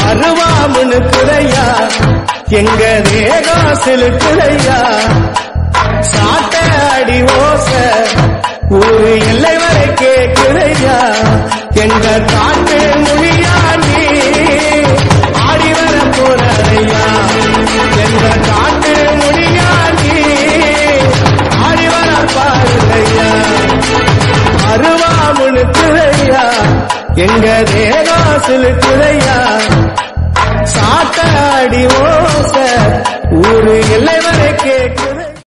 அருவாமுனு குறையா எங்க தேகம் சிலுக்குறையா சாட்ட அடி ஓச ஒரு எல்லை வரை கேட்குறையா எங்க காட்டு மொழியா நீ ஆடி வர போறையா எங்க காட்டு மொழியா நீ ஆடி வர பாருலையா அருவாமுனு குறையா எங்க தேகம் சிலுக்குறையா சாட்ட அடி ஓச ஊரு எல்லை வரை கேட்குற